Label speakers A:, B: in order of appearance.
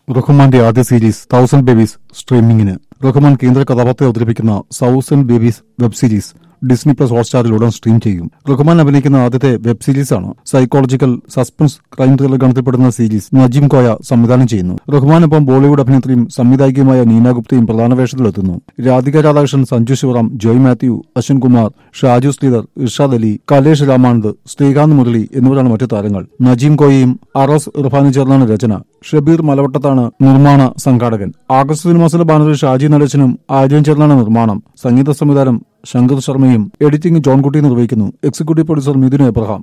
A: റഹ്മാന്റെ ആദ്യ series thousand babies സ്ട്രീമിംഗിന് റഹ്മാൻ കേന്ദ്ര കഥാപാത്രത്തെ അവതരിപ്പിക്കുന്ന thousand babies web series Disney plus ഹോട്ട്സ്റ്റാറിൽ ഉടൻ സ്ട്രീം ചെയ്യും റഹ്മാൻ അഭിനയിക്കുന്ന ആദ്യത്തെ വെബ് സീരീസാണ് സൈക്കോളജിക്കൽ സസ്പെൻസ് ക്രൈം ത്രില്ലർ ഗണത്തിൽപ്പെടുന്ന സീരീസ് നജീം കോയ സംവിധാനം ചെയ്യുന്നു റഹ്മാനൊപ്പം ബോളിവുഡ് അഭിനേത്രിയും സംവിധായികയുമായ നീന ഗുപ്തയും പ്രധാന വേഷത്തിലെത്തുന്നു രാധിക രാധാകൃഷ്ണൻ സഞ്ജു ശിവറാം ജോയ് മാത്യു അശ്വിൻ കുമാർ ഷാജു ശ്രീധർ ഇർഷാദ് അലി കലേഷ് രാമാനന്ദ് ശ്രീകാന്ത് മുരളി എന്നിവരാണ് മറ്റു താരങ്ങൾ നജീം കോയയും അറസ് ഇർഫാനും ചേർന്നാണ് രചന ഷബീർ മലവട്ടത്താണ് നിർമ്മാണ സംഘാടകൻ ആഗസ്റ്റ് സിനിമാസിലെ ബാനറിൽ ഷാജി നടേശനും ആര്യൻ ചേർന്നാണ് നിർമ്മാണം സംഗീത സംവിധാനം ശങ്കർ ശർമ്മയും എഡിറ്റിംഗ് ജോൺകുട്ടി നിർവഹിക്കുന്നു എക്സിക്യൂട്ടീവ് പ്രൊഡ്യൂസർ മിഥുൻ എബ്രഹാം